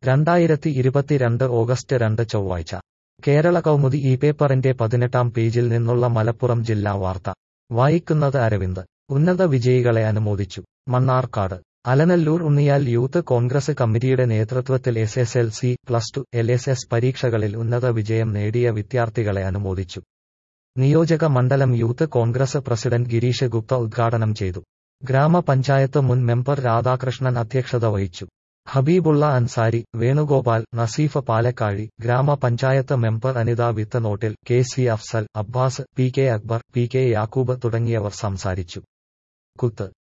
രണ്ടായിരത്തി ഇരുപത്തിരണ്ട് ഓഗസ്റ്റ് രണ്ട് ചൊവ്വാഴ്ച കേരള കൗമുദി ഈ പേപ്പറിന്റെ പതിനെട്ടാം പേജിൽ നിന്നുള്ള മലപ്പുറം ജില്ലാ വാർത്ത വായിക്കുന്നത് അരവിന്ദ് ഉന്നത വിജയികളെ അനുമോദിച്ചു മണ്ണാർക്കാട് അലനല്ലൂർ ഉണ്ണിയാൽ യൂത്ത് കോൺഗ്രസ് കമ്മിറ്റിയുടെ നേതൃത്വത്തിൽ S S L C plus two L S S പരീക്ഷകളിൽ ഉന്നത വിജയം നേടിയ വിദ്യാർത്ഥികളെ അനുമോദിച്ചു നിയോജക മണ്ഡലം യൂത്ത് കോൺഗ്രസ് പ്രസിഡന്റ് ഗിരീഷ് ഗുപ്ത ഉദ്ഘാടനം ചെയ്തു ഗ്രാമപഞ്ചായത്ത് മുൻ മെമ്പർ രാധാകൃഷ്ണൻ അധ്യക്ഷത വഹിച്ചു ഹബീബുള്ള Ansari Venugopal Naseef Palakkazhi grama panchayat member Anitha Vithanottil K C Afsal Abbas P K Akbar P K Yakoob തുടങ്ങിയവർ സംസാരിച്ചു കുത്ത്